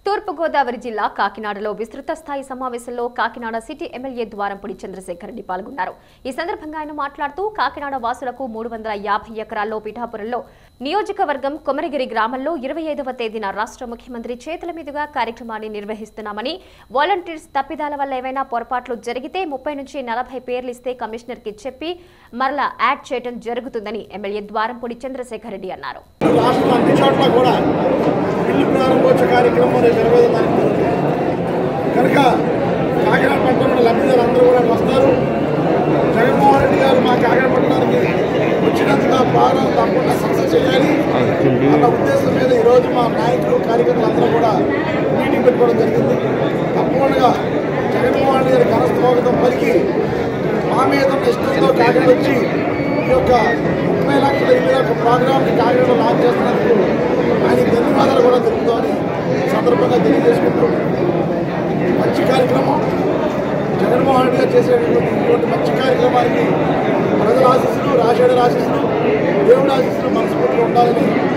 తూర్పుగోదావరి జిల్లా కాకినాడలో విస్తృత స్థాయి సమావేశంలో కాకినాడ సిటీ ఎమ్మెల్యే ద్వారంపూడి చంద్రశేఖర్ రెడ్డి పాల్గొన్నారు ఈ సందర్భంగా ఆయన మాట్లాడుతూ కాకినాడ వాసులకు మూడు వందల యాభై ఎకరాల్లో పిఠాపురంలో నియోజకవర్గం కొమరగిరి గ్రామంలో ఇరవై ఐదవ తేదీన రాష్ట్ర ముఖ్యమంత్రి చేతుల మీదుగా కార్యక్రమాన్ని నిర్వహిస్తున్నామని వాలంటీర్స్ తప్పిదాల వల్ల ఏవైనా పొరపాట్లు జరిగితే ముప్పై నుంచి నలభై పేర్లు ఇస్తే కమిషనర్ కి చెప్పి మరలా యాడ్ చేయడం జరుగుతుందని ఎమ్మెల్యే ద్వారంపూడి చంద్రశేఖర్ రెడ్డి అన్నారు రాష్ట్రం అన్ని చోట్ల కూడా బిల్లు ప్రారంభోత్సవ కార్యక్రమం రేపు ఇరవై ఐదో తారీఖు జరుగుతుంది. కనుక కాకినాడ పట్టణంలో లబ్ధిదారులు అందరూ కూడా వస్తారు జగన్మోహన్ రెడ్డి గారు మా కాకినాడ పట్టణానికి వచ్చినందుకు ఆ ప్రోగ్రాం తప్పకుండా సక్సెస్ చేయాలి అన్న ఉద్దేశం మీద ఈరోజు మా నాయకులు కార్యకర్తలు అందరూ కూడా మీటింగ్ పెట్టుకోవడం జరిగింది తప్పకుండా జగన్మోహన్ రెడ్డి గారి ఘన స్వాగతం పలికి మా మీద ఉన్న ఇష్టంతో కాకినాడ వచ్చి ఈ యొక్క ముప్పై లక్షల ఇల్లు యొక్క ప్రోగ్రామ్ని కాకినాడలో లాంచ్ చేస్తున్నందుకు ఆయనకి ధన్యవాదాలు కూడా తెలుపుతామని ఈ సందర్భంగా తెలియజేసుకుంటూ మంచి కార్యక్రమం జగన్మోహన్ రెడ్డి గారు చేసేటటువంటి ఇటువంటి మంచి కార్యక్రమానికి ప్రజల ఆశీస్సులు రాజశేఖర ఆశీస్సులు దేవుడి ఆశీస్సులు మనస్ఫూర్తిగా ఉండాలని